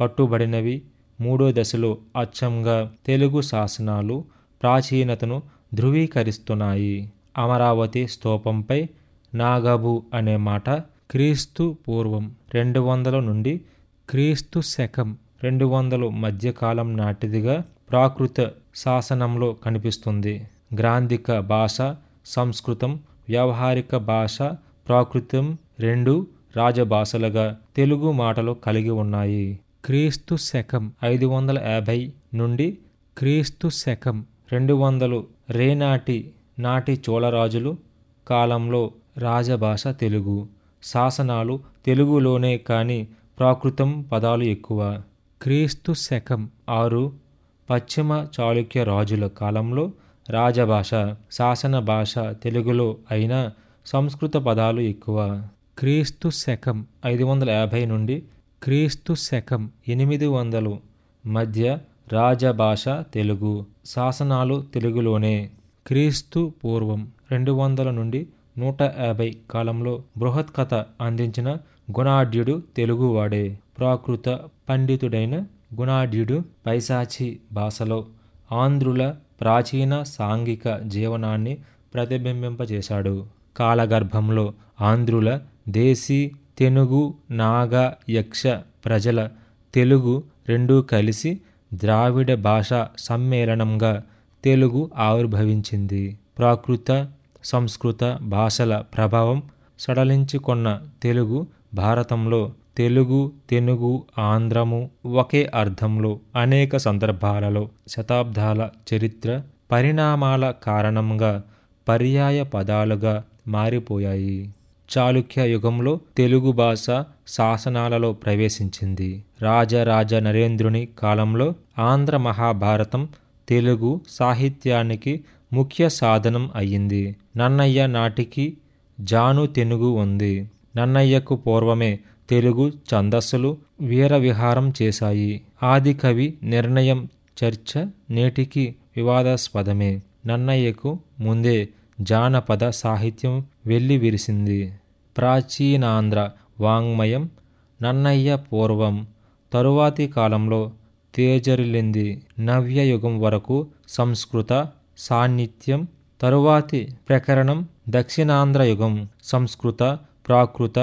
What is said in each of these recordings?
కట్టుబడినవి మూడో దశలో అచ్చంగా తెలుగు శాసనాలు ప్రాచీనతను ధృవీకరిస్తున్నాయి అమరావతి స్తూపంపై నాగబు అనే మాట క్రీస్తు పూర్వం రెండు వందల నుండి క్రీస్తు శకం రెండు వందలు మధ్యకాలం నాటిదిగా ప్రాకృత శాసనంలో కనిపిస్తుంది గ్రాంధిక భాష సంస్కృతం వ్యవహారిక భాష ప్రాకృతం రెండు రాజభాషలుగా తెలుగు మాటలు కలిగి ఉన్నాయి క్రీస్తు శకం ఐదు వందల యాభై నుండి క్రీస్తు శకం రెండు వందలు రేనాటి నాటి చోళరాజులు కాలంలో రాజభాష తెలుగు శాసనాలు తెలుగులోనే కానీ ప్రాకృతం పదాలు ఎక్కువ క్రీస్తు శకం ఆరు పశ్చిమ చాళుక్య రాజుల కాలంలో రాజభాష శాసన భాష తెలుగులో అయినా సంస్కృత పదాలు ఎక్కువ క్రీస్తు శకం ఐదు వందల యాభై నుండి క్రీస్తు శకం ఎనిమిది వందలు మధ్య రాజభాష తెలుగు శాసనాలు తెలుగులోనే క్రీస్తు పూర్వం రెండు వందల నుండి నూట యాభై కాలంలో బృహత్ కథ అందించిన గుణాఢ్యుడు తెలుగువాడే ప్రాకృత పండితుడైన గుణాఢ్యుడు పైశాచి భాషలో ఆంధ్రుల ప్రాచీన సాంఘిక జీవనాన్ని ప్రతిబింబింపచేశాడు కాలగర్భంలో ఆంధ్రుల దేశీ తెనుగు నాగ యక్ష ప్రజల తెలుగు రెండూ కలిసి ద్రావిడ భాష సమ్మేళనంగా తెలుగు ఆవిర్భవించింది ప్రాకృత సంస్కృత భాషల ప్రభావం సడలించుకొన్న తెలుగు భారతంలో తెలుగు తెనుగు ఆంధ్రము ఒకే అర్థంలో అనేక సందర్భాలలో శతాబ్దాల చరిత్ర పరిణామాల కారణంగా పర్యాయ పదాలుగా మారిపోయాయి చాళుక్య యుగంలో తెలుగు భాష శాసనాలలో ప్రవేశించింది రాజరాజ నరేంద్రుని కాలంలో ఆంధ్ర మహాభారతం తెలుగు సాహిత్యానికి ముఖ్య సాధనం అయ్యింది నన్నయ్య నాటికి జాను తెనుగు ఉంది నన్నయ్యకు పూర్వమే తెలుగు ఛందస్సులు వీరవిహారం చేశాయి ఆది కవి నిర్ణయం చర్చ నేటికి వివాదాస్పదమే నన్నయ్యకు ముందే జానపద సాహిత్యం వెళ్ళి విరిసింది ప్రాచీనాంధ్ర వాంగ్మయం నన్నయ్య పూర్వం తరువాతి కాలంలో తేజరిల్లింది నవ్యయుగం వరకు సంస్కృత సాన్నిత్యం తరువాతి ప్రకరణం దక్షిణాంధ్ర యుగం సంస్కృత ప్రాకృత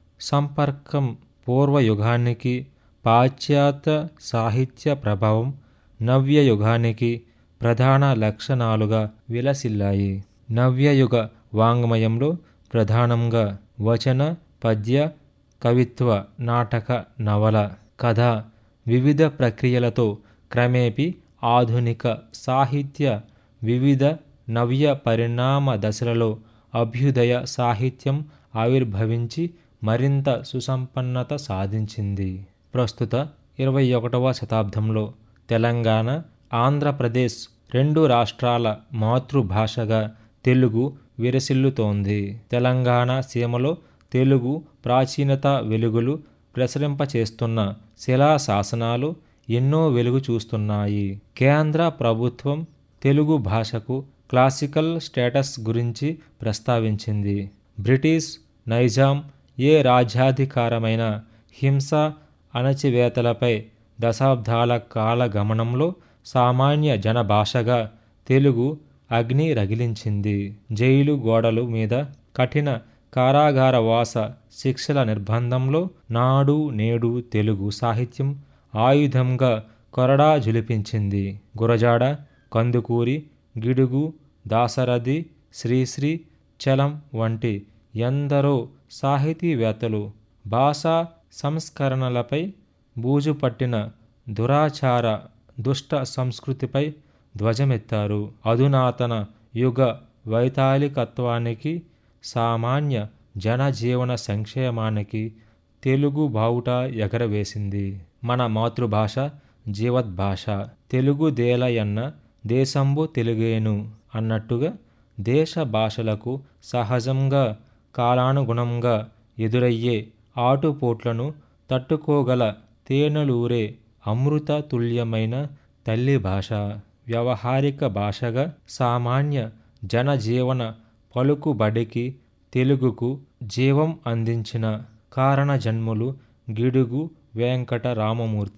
సంపర్కం పూర్వయుగానికి పాశ్చాత్య సాహిత్య ప్రభావం నవ్యయుగానికి ప్రధాన లక్షణాలుగా విలసిల్లాయి నవ్యయుగ వాంగ్మయంలో ప్రధానంగా వచన పద్య కవిత్వ నాటక నవల కథ వివిధ ప్రక్రియలతో క్రమేపీ ఆధునిక సాహిత్య వివిధ నవ్య పరిణామ దశలలో అభ్యుదయ సాహిత్యం ఆవిర్భవించి మరింత సుసంపన్నత సాధించింది ప్రస్తుత ఇరవై ఒకటవ శతాబ్దంలో తెలంగాణ ఆంధ్రప్రదేశ్ రెండు రాష్ట్రాల మాతృభాషగా తెలుగు విరసిల్లుతోంది తెలంగాణ సీమలో తెలుగు ప్రాచీనత వెలుగులు ప్రసరింపచేస్తున్న శిలా శాసనాలు ఎన్నో వెలుగు చూస్తున్నాయి కేంద్ర ప్రభుత్వం తెలుగు భాషకు క్లాసికల్ స్టేటస్ గురించి ప్రస్తావించింది బ్రిటిష్ నైజాం ఏ రాజ్యాధికారమైన హింస అణచివేతలపై దశాబ్దాల కాల గమనంలో సామాన్య జనభాషగా తెలుగు అగ్ని రగిలించింది జైలు గోడలు మీద కఠిన కారాగార వాస శిక్షల నిర్బంధంలో నాడు నేడు తెలుగు సాహిత్యం ఆయుధంగా కొరడా జులిపించింది గురజాడ కందుకూరి గిడుగు దాసరథి శ్రీశ్రీ చలం వంటి ఎందరో సాహితీవేత్తలు భాషా సంస్కరణలపై బూజుపట్టిన దురాచార దుష్ట సంస్కృతిపై ధ్వజమెత్తారు అధునాతన యుగ వైతాళికత్వానికి సామాన్య జనజీవన సంక్షేమానికి తెలుగు బావుట ఎగరవేసింది మన మాతృభాష జీవద్భాష తెలుగుదేలయన్న దేశంబు తెలుగేను అన్నట్టుగా దేశ భాషలకు సహజంగా కాలానుగుణంగా ఎదురయ్యే ఆటుపోట్లను తట్టుకోగల తేనెలూరే అమృత తుల్యమైన తల్లి భాష వ్యవహారిక భాషగా సామాన్య జనజీవన పలుకుబడికి తెలుగుకు జీవం అందించిన కారణజన్ములు గిడుగు వెంకట రామమూర్తి